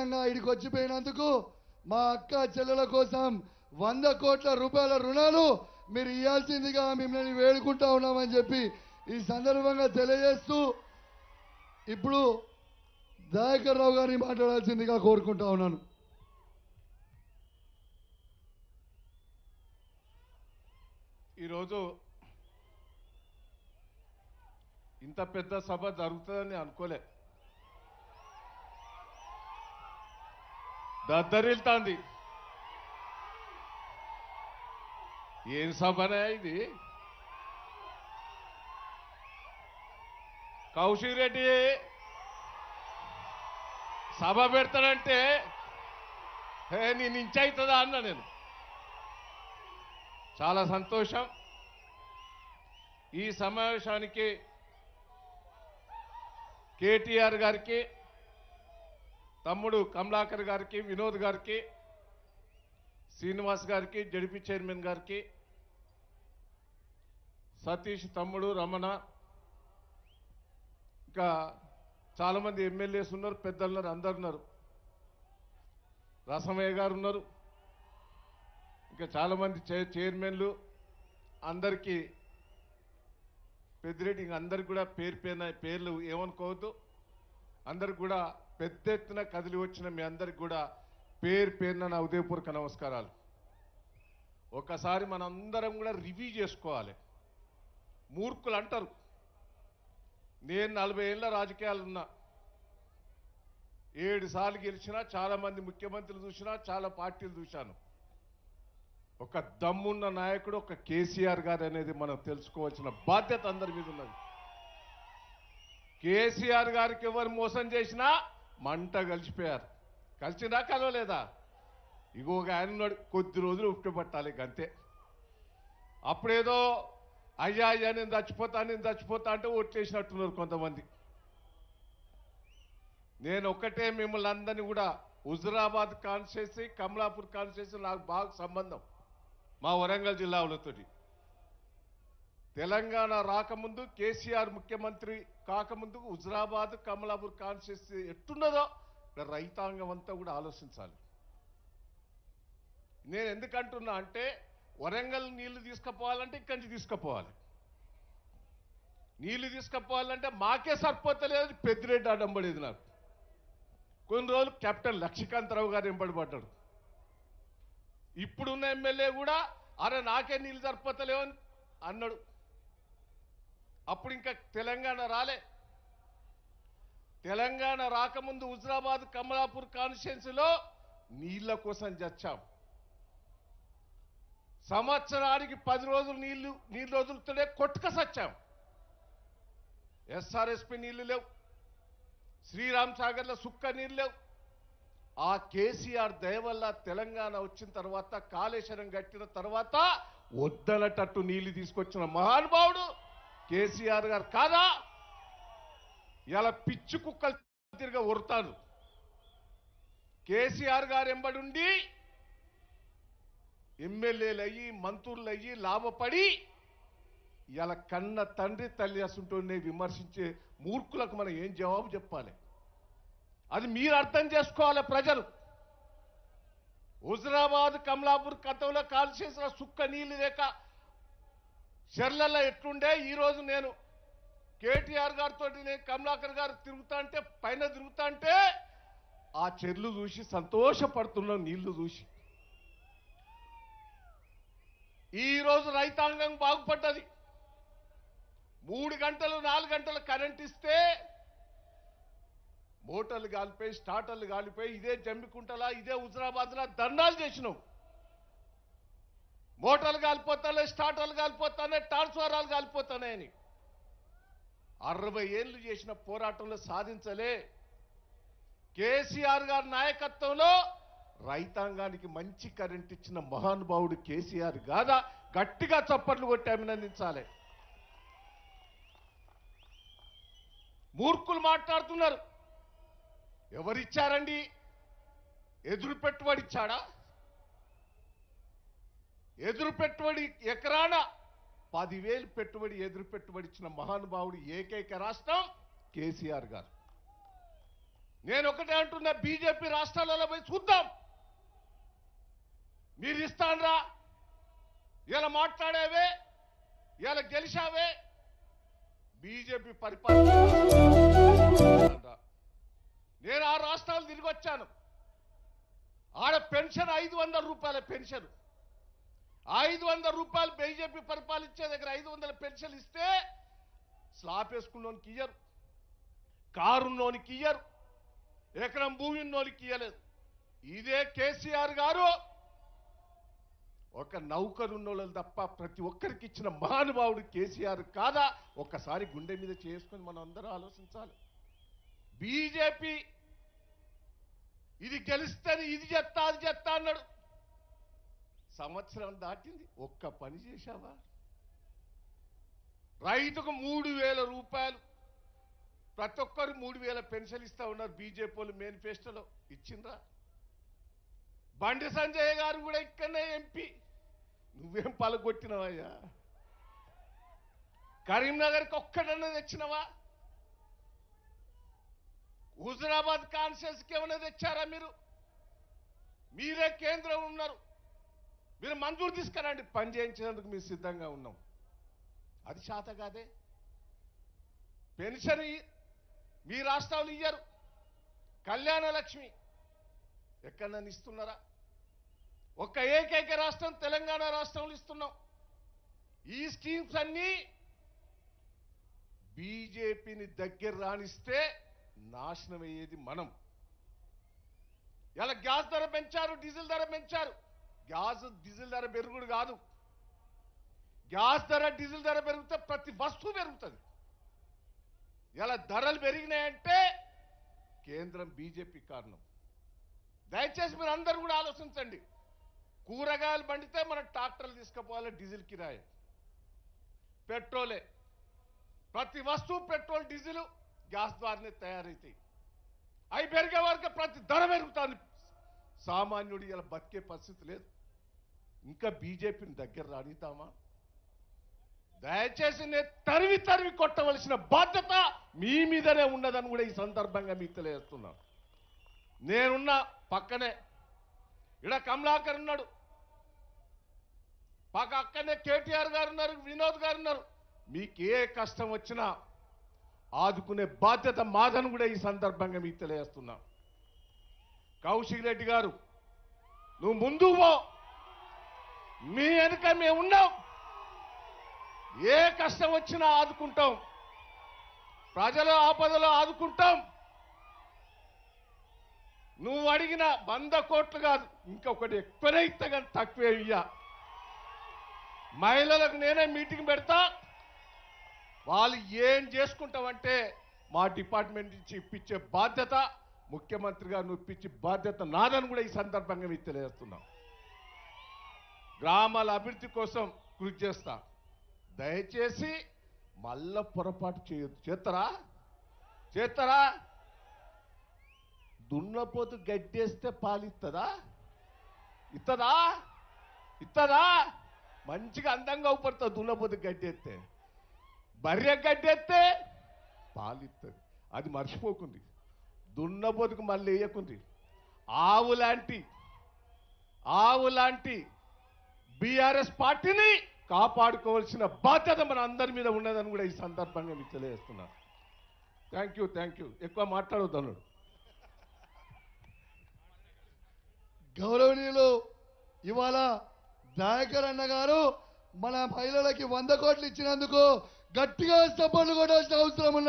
ప్రత్యేకంగా ఇడికి వచ్చిపోయినందుకు మా అక్క చెల్లెల కోసం వంద కోట్ల రూపాయల రుణాలు మీరు ఇవ్వాల్సిందిగా మిమ్మల్ని వేడుకుంటా ఉన్నామని చెప్పి ఈ సందర్భంగా తెలియజేస్తూ ఇప్పుడు దయాకర్ రావు గారిని మాట్లాడాల్సిందిగా కోరుకుంటా ఉన్నాను ఈరోజు ఇంత పెద్ద సభ జరుగుతుందని అనుకోలే దద్దరిల్తాంది ఏం సభనే ఇది కౌశిక్ రెడ్డి సభ పెడతానంటే హే నీ నుంచి అవుతుందా అన్న నేను చాలా సంతోషం ఈ సమావేశానికి కేటీఆర్ గారికి తమ్ముడు కమలాకర్ గారికి వినోద్ గారికి శ్రీనివాస్ గారికి జడిపి చైర్మన్ గారికి సతీష్ తమ్ముడు రమణ ఇంకా చాలామంది ఎమ్మెల్యేస్ ఉన్నారు పెద్దలు ఉన్నారు అందరు ఉన్నారు రసమయ్య గారు ఉన్నారు ఇంకా చాలామంది చై- చైర్మన్లు అందరికీ పెద్దిరెడ్డి ఇంక అందరికి కూడా పేరు పేరున పేర్లు ఏమనుకోవద్దు అందరికి కూడా పెద్ద ఎత్తున కదిలి వచ్చిన మీ అందరికి కూడా పేరు పేరున నా ఉదయపూర్వక నమస్కారాలు ఒకసారి మనందరం కూడా రివ్యూ చేసుకోవాలి మూర్ఖులు అంటారు నేను నలభై ఏళ్ళ రాజకీయాలు ఉన్నా ఏడు సార్లు గెలిచినా చాలా మంది ముఖ్యమంత్రులు చూసినా చాలా పార్టీలు చూశాను ఒక దమ్మున్న నాయకుడు ఒక కేసీఆర్ గారు అనేది మనం తెలుసుకోవాల్సిన బాధ్యత అందరి మీద ఉన్నది కేసీఆర్ గారికి ఎవరు మోసం చేసినా మంట కలిసిపోయారు కలిసినా కలవలేదా ఇగో ఒక ఆయన ఉన్నాడు కొద్ది రోజులు ఉప్పు పట్టాలి ఇక అంతే అప్పుడేదో అయ్యా అయ్యా నేను చచ్చిపోతా నేను చచ్చిపోతా అంటే ఓట్లేసినట్టున్నారు కొంతమంది నేను ఒక్కటే మిమ్మల్ని అందరినీ కూడా హుజురాబాద్ కాన్స్టిట్యూన్సీ కమలాపూర్ కాన్స్టిట్యూన్సీ నాకు బాగా సంబంధం మా వరంగల్ జిల్లాలతోటి తెలంగాణ రాకముందు కేసీఆర్ ముఖ్యమంత్రి కాకముందు హుజురాబాద్ కమలాపూర్ కాన్స్టిట్యూన్సీ ఎట్టున్నదో ఇక్కడ రైతాంగం అంతా కూడా ఆలోచించాలి నేను ఎందుకంటున్నా అంటే వరంగల్ నీళ్లు తీసుకుపోవాలంటే ఇక్కడి నుంచి తీసుకుపోవాలి నీళ్లు తీసుకుపోవాలంటే మాకే సరిపోతలేదు పెద్దిరెడ్డి అడంబడేది నాకు కొన్ని రోజులు కెప్టెన్ లక్ష్మీకాంతరావు గారు ఎంబడిపడ్డాడు ఇప్పుడున్న ఎమ్మెల్యే కూడా అరే నాకే నీళ్ళు సరిపోతలేవు అని అన్నాడు అప్పుడు ఇంకా తెలంగాణ రాలే తెలంగాణ రాకముందు హుజరాబాద్ కమలాపూర్ కాన్స్టిట్యున్సీలో నీళ్ల కోసం చచ్చాం సంవత్సరానికి పది రోజులు నీళ్లు నీళ్లు వదులుతుంటే కొట్టుక సచ్చాం ఎస్ఆర్ఎస్పి నీళ్లు లేవు శ్రీరామ్ సాగర్లో సుక్క నీళ్ళు లేవు ఆ కేసీఆర్ దయ వల్ల తెలంగాణ వచ్చిన తర్వాత కాళేశ్వరం కట్టిన తర్వాత వద్దనటట్టు నీళ్లు తీసుకొచ్చిన మహానుభావుడు కేసీఆర్ గారు కాదా ఇలా పిచ్చి కుక్కలు తిరిగా ఉరుతాను కేసీఆర్ గారు ఎంబడుండి ఎమ్మెల్యేలు అయ్యి మంత్రులు అయ్యి లాభపడి ఇలా కన్న తండ్రి తల్లి అసుంటోనే విమర్శించే మూర్ఖులకు మనం ఏం జవాబు చెప్పాలి అది మీరు అర్థం చేసుకోవాలి ప్రజలు హుజరాబాద్ కమలాపూర్ కథంలో కాల్చేసిన సుక్క నీళ్లు లేక చెర్లలో ఎట్లుండే ఈరోజు నేను కేటీఆర్ గారితో నేను కమలాకర్ గారు తిరుగుతా అంటే పైన తిరుగుతా అంటే ఆ చెర్లు చూసి సంతోషపడుతున్నాం నీళ్లు చూసి ఈ రోజు రైతాంగం బాగుపడ్డది మూడు గంటలు నాలుగు గంటలు కరెంట్ ఇస్తే మోటార్లు కాలిపోయి స్టార్టర్లు కాలిపోయి ఇదే జమ్మికుంటలా ఇదే హుజరాబాద్లా దండాలు చేసినాం మోటార్లు కాలిపోతానే స్టార్టర్లు కాలిపోతానే ట్రాన్స్ఫారాలు కాలిపోతానని అరవై ఏళ్ళు చేసిన పోరాటంలో సాధించలే కేసీఆర్ గారి నాయకత్వంలో రైతాంగానికి మంచి కరెంట్ ఇచ్చిన మహానుభావుడు కేసీఆర్ కాదా గట్టిగా చప్పట్లు కొట్టి అభినందించాలి మూర్ఖులు మాట్లాడుతున్నారు ఎవరిచ్చారండి ఎదురు పెట్టుబడి ఇచ్చాడా ఎదురు పెట్టుబడి ఎకరాన పదివేలు పెట్టుబడి ఎదురు పెట్టుబడి ఇచ్చిన మహానుభావుడు ఏకైక రాష్ట్రం కేసీఆర్ గారు నేను ఒకటే అంటున్నా బీజేపీ రాష్ట్రాలలో పోయి చూద్దాం మీరు ఇస్తాన్రా ఇలా మాట్లాడేవే ఇలా గెలిచావే బీజేపీ పరిపాలన నేను ఆ రాష్ట్రాలు తిరిగి వచ్చాను ఆడ పెన్షన్ ఐదు వందల రూపాయల పెన్షన్ ఐదు వందల రూపాయలు బీజేపీ పరిపాలించే దగ్గర ఐదు వందల పెన్షన్ ఇస్తే స్లాబ్ వేసుకున్నోనికి ఇయ్యరు కారున్నోనికి ఇయ్యరు ఎకరం భూమి ఉన్నోనికి ఇయ్యలేదు ఇదే కేసీఆర్ గారు ఒక నౌకరున్నోళ్ళు తప్ప ప్రతి ఒక్కరికి ఇచ్చిన మహానుభావుడు కేసీఆర్ కాదా ఒక్కసారి గుండె మీద చేసుకొని మనం అందరూ ఆలోచించాలి బీజేపీ ఇది గెలిస్తేనే ఇది చెత్తా అది చెత్తా అన్నాడు సంవత్సరం దాటింది ఒక్క పని చేశావా రైతుకు మూడు వేల రూపాయలు ప్రతి ఒక్కరు మూడు వేల పెన్షన్ ఇస్తా ఉన్నారు బీజేపీ వాళ్ళు మేనిఫెస్టోలో ఇచ్చిండ్రా బండి సంజయ్ గారు కూడా ఇక్కడనే ఎంపీ నువ్వేం పలగొట్టినవయ్యా కరీంనగర్కి ఒక్కడన్నా తెచ్చినవా హుజరాబాద్ కాన్షియస్కి ఏమైనా తెచ్చారా మీరు మీరే కేంద్రం ఉన్నారు మీరు మంజూరు తీసుకురండి పని చేయించేందుకు మేము సిద్ధంగా ఉన్నాం అది శాత కాదే పెన్షన్ ఇ- మీ రాష్ట్రాలు ఇయ్యరు కళ్యాణ లక్ష్మి ఎక్కడన్నా ఇస్తున్నారా ఒక్క ఏకైక రాష్ట్రం తెలంగాణ రాష్ట్రంలో ఇస్తున్నాం ఈ స్కీమ్స్ అన్నీ బీజేపీని దగ్గర రాణిస్తే నాశనం అయ్యేది మనం ఇలా గ్యాస్ ధర పెంచారు డీజిల్ ధర పెంచారు గ్యాస్ డీజిల్ ధర పెరుగుడు కాదు గ్యాస్ ధర డీజిల్ ధర పెరిగితే ప్రతి వస్తువు పెరుగుతుంది ఇలా ధరలు పెరిగినాయంటే కేంద్రం బీజేపీ కారణం దయచేసి మీరు అందరూ కూడా ఆలోచించండి కూరగాయలు పండితే మనం ట్రాక్టర్లు తీసుకుపోవాలి డీజిల్ కిరాయి పెట్రోలే ప్రతి వస్తువు పెట్రోల్ డీజిల్ గ్యాస్ ద్వారానే తయారవుతాయి అవి పెరిగే వరకు ప్రతి ధర పెరుగుతుంది సామాన్యుడు ఇలా బతికే పరిస్థితి లేదు ఇంకా బీజేపీని దగ్గర రానిద్దామా దయచేసి నేను తరివి తరివి కొట్టవలసిన బాధ్యత మీ మీదనే ఉన్నదని కూడా ఈ సందర్భంగా మీకు తెలియజేస్తున్నాను నేనున్న పక్కనే ఇడ కమలాకర్ ఉన్నాడు పక్క అక్కనే కేటీఆర్ గారు ఉన్నారు వినోద్ గారు ఉన్నారు మీకు ఏ కష్టం వచ్చినా ఆదుకునే బాధ్యత మాదని కూడా ఈ సందర్భంగా మీకు తెలియజేస్తున్నా కౌశిక్ రెడ్డి గారు నువ్వు ముందు పో మీ వెనుక మేము ఉన్నాం ఏ కష్టం వచ్చినా ఆదుకుంటాం ప్రజల ఆపదలో ఆదుకుంటాం నువ్వు అడిగిన వంద కోట్లు కాదు ఇంకొకటి ఎక్కువనే ఇస్తా కానీ తక్కువే ఇయ్య మహిళలకు నేనే మీటింగ్ పెడతా వాళ్ళు ఏం చేసుకుంటామంటే మా డిపార్ట్మెంట్ నుంచి ఇప్పించే బాధ్యత ముఖ్యమంత్రి గారు ఇప్పించే బాధ్యత నాదని కూడా ఈ సందర్భంగా మీకు తెలియజేస్తున్నాం గ్రామాల అభివృద్ధి కోసం కృషి చేస్తా దయచేసి మళ్ళా పొరపాటు చేయొద్దు చేస్తారా చేస్తారా దున్నపోతు గడ్డేస్తే పాలిస్తుందా ఇత్తదా ఇత్తదా మంచిగా అందంగా అవుపడుతుంది దున్నపోతు గడ్డెత్తే బర్రె గడ్డెత్తే పాలిస్తుంది అది మర్చిపోకుంది దున్నపోతుకు మళ్ళీ వేయకుంది ఆవు లాంటి ఆవు లాంటి బీఆర్ఎస్ పార్టీని కాపాడుకోవాల్సిన బాధ్యత మన అందరి మీద ఉన్నదని కూడా ఈ సందర్భంగా మీకు తెలియజేస్తున్నా థ్యాంక్ యూ థ్యాంక్ యూ ఎక్కువ మాట్లాడొద్దు గౌరవనీయులు ఇవాళ దయాకర్ అన్న గారు మన మహిళలకి వంద కోట్లు ఇచ్చినందుకు గట్టిగా సపోర్ట్లు కొట్టాల్సిన అవసరం ఉన్నది